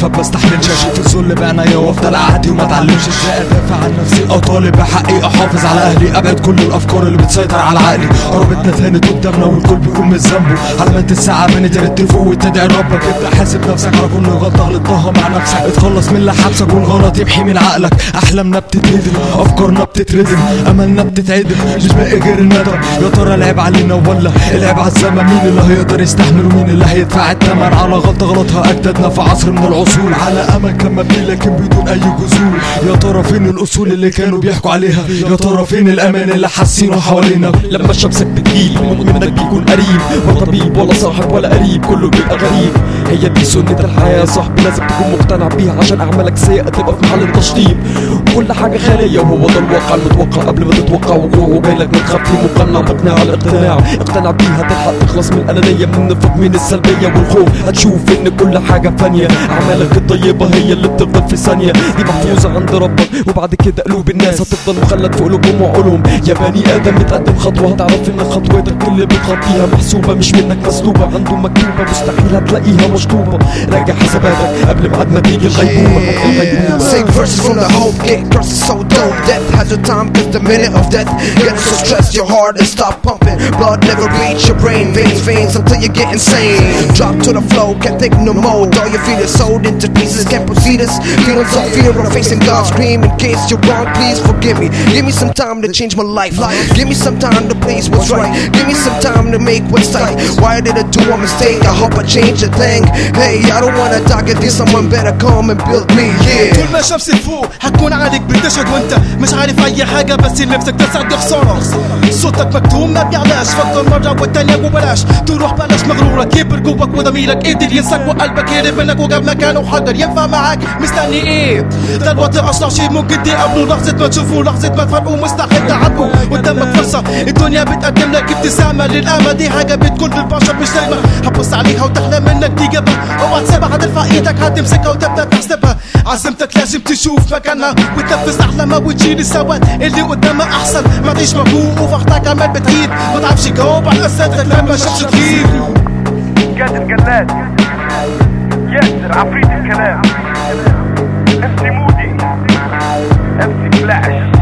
فبستحملش اشوف الذل بعناية وافضل اعدي وما اتعلمش ازاي ادافع عن نفسي او طالب بحقي احافظ على اهلي ابعد كل الافكار اللي بتسيطر على عقلي قربتنا تاني قدامنا والكل بيقوم من ذنبه علامات الساعة بنت تفوق وتدعي ربك ابدا حاسب نفسك على كل غلطة غلطتها مع نفسك اتخلص من اللي حبسك والغلط يمحي من عقلك احلامنا بتتهدم افكارنا بتتردم املنا بتتعدم مش باقي غير الندم يا ترى العيب علينا ولا العيب على الزمن مين اللي هيقدر يستحمل ومين اللي هيدفع الثمن على غلطة غلطها اجدادنا في عصر من العصور على امل كان مبني لكن بدون اي جذور يا ترى فين الاصول اللي كانوا بيحكوا عليها يا ترى فين الامان اللي حاسينه حوالينا لما شمسك بتجيل منك بيكون قريب ولا طبيب ولا صاحب ولا قريب كله بيبقى غريب هي دي سنة الحياة يا صاحبي لازم تكون مقتنع بيها عشان أعمالك سيئة تبقى في محل التشطيب وكل حاجة خيالية وهو ده الواقع المتوقع قبل ما تتوقع وقوعه جايلك من خفي مقنع مقنع الاقتناع اقتنع بيها تلحق تخلص من الأنانية من النفاق من السلبية والخوف هتشوف إن كل حاجة فانية أعمالك الطيبة هي اللي بتفضل في ثانية دي محفوظة عند ربك وبعد كده قلوب الناس هتفضل مخلد في قلوبهم وعقولهم يا بني آدم اتقدم خطوة هتعرف إن خطوتك اللي بتخطيها محسوبة مش منك مسلوبة عنده مكتوبة مستحيل هتلاقيها مشطوبة راجع حساباتك قبل ما ما تيجي الغيبوبة الغيبوبة Sick verses from the whole kick, verses so dope. Death has your time, cause the minute of death gets so stressed, your heart is stop pumping. Blood never reach your brain, veins, veins until you get insane. Drop to the flow, can't take no more. All your feelings sold into pieces, can't proceed us. Feelings of fear of facing God, scream in case you're wrong, please forgive me. Give me some time to change my life. Give me some time to place what's right. Give me some time to make what's right. Why did I do a mistake? I hope I change a thing. Hey, I don't wanna talk it, there's someone better come and build me, yeah. طول ما الشمس تفوق هتكون عليك بتشهد وانت مش عارف اي حاجه بس اللي نفسك تسعد دي خساره صوتك مكتوم ما بيعلاش فكر مره والتانيه وبلاش تروح بلاش مغرورك كبر جواك وضميرك قدر ينساك وقلبك هرب منك وجاب مكانه وحجر ينفع معاك مستني ايه ده الوقت اسرع شيء ممكن تقابله لحظه ما تشوفه لحظه ما تفرقوا مستحيل تعاتبه قدامك فرصه الدنيا بتقدم لك ابتسامه للامل دي حاجه بتكون للبشر مش دايما هتبص عليها وتحلم انك تجيبها اوعى تسيبها هترفع ايدك هتمسكها وتبدا تحسبها عزيمتك لازم تشوف مكانها وتنفذ احلامها وتشيل السواد اللي قدامها احسن ما تعيش مبهوق وفرحتك عمال بتعيد ما تعرفش تجاوب على اسئلتك لما شمس تغيب قادر جلاد ياسر عفريت الكلام امسي مودي امسي فلاش